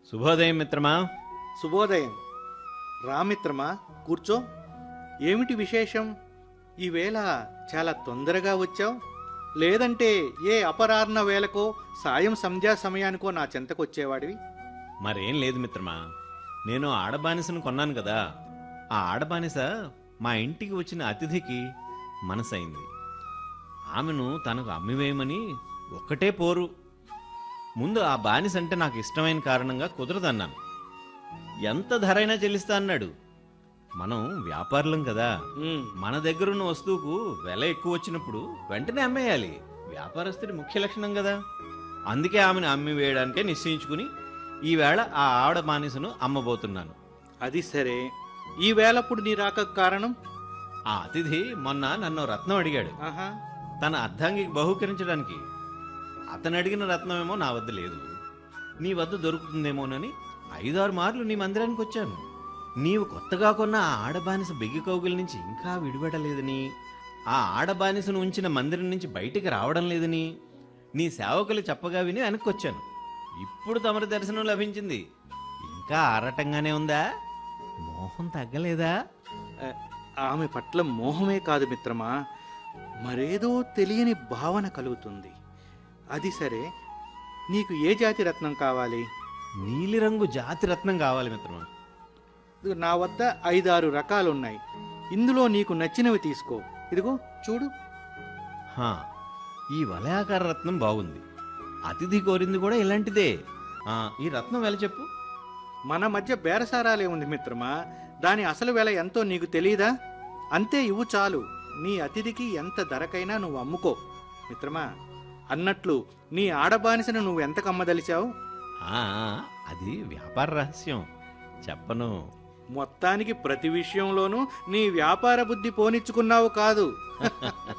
శుభోదయం మిత్రమా శుభోదయం రామిత్రమా కూర్చో ఏమిటి విశేషం ఈవేళ చాలా తొందరగా వచ్చావు లేదంటే ఏ అపరాహ్న వేళకో సాయం సంధ్యా సమయానికో నా చెంతకొచ్చేవాడివి మరేం లేదు మిత్రమా నేను ఆడబానిసను కొన్నాను కదా ఆ ఆడబానిస మా ఇంటికి వచ్చిన అతిథికి మనసైంది ఆమెను తనకు అమ్మివేయమని ఒక్కటే పోరు ముందు ఆ బానిస అంటే నాకు ఇష్టమైన కారణంగా కుదరదన్నాను ఎంత ధరైనా చెల్లిస్తా అన్నాడు మనం వ్యాపారులం కదా ఉమ్, మన దగ్గరున్న వస్తువుకు వెల ఎక్కువ వచ్చినప్పుడు వెంటనే అమ్మేయాలి వ్యాపారస్తుడి ముఖ్య లక్షణం కదా అందుకే ఆమెను అమ్మి వేయడానికే నిశ్చయించుకుని ఈవేళ ఆ ఆవిడ బానిసను అమ్మబోతున్నాను అది సరే ఈ వేళప్పుడు నీ రాక కారణం ఆ అతిథి మొన్న నన్ను రత్నం అడిగాడు ఆహా తన అర్ధాంగికి బహూకరించడానికి అతను అడిగిన రత్నమేమో నా వద్ద లేదు నీ వద్ద దొరుకుతుందేమోనని ఐదారు మార్లు నీ మందిరానికి వచ్చాను నీవు కొత్తగా కొన్న ఆ ఆడబానిస బెగ్గి కౌగుల నుంచి ఇంకా విడిపడలేదని ఆ ఆడబానిసను ఉంచిన మందిరం నుంచి బయటికి రావడం లేదని నీ సేవకులు చెప్పగా విని వెనక్కొచ్చాను ఇప్పుడు తమరి దర్శనం లభించింది ఇంకా ఆరటంగానే ఉందా మోహం తగ్గలేదా ఆ, ఆమె పట్ల మోహమే కాదు మిత్రమా మరేదో తెలియని భావన కలుగుతుంది అది సరే నీకు ఏ జాతి రత్నం కావాలి నీలిరంగు జాతి రత్నం కావాలి మిత్రమా ఇదిగో నా వద్ద ఐదారు రకాలు ఉన్నాయి ఇందులో నీకు నచ్చినవి తీసుకో ఇదిగో చూడు హా, ఈ వలయాకార రత్నం బాగుంది అతిథి కోరింది కూడా ఇలాంటిదే ఆ, ఈ రత్నం వెల చెప్పు మన మధ్య బేరసారాలే ఉంది మిత్రమా దాని అసలు వెల ఎంతో నీకు తెలియదా అంతే ఇవ్వు చాలు నీ అతిథికి ఎంత ధరకైనా నువ్వు అమ్ముకో మిత్రమా అన్నట్లు నీ ఆడబానిసను నువ్వు ఎంత కమ్మదలిచావు ఆ, అది వ్యాపార రహస్యం చెప్పను మొత్తానికి ప్రతి విషయంలోనూ నీ వ్యాపార బుద్ధి పోనిచ్చుకున్నావు కాదు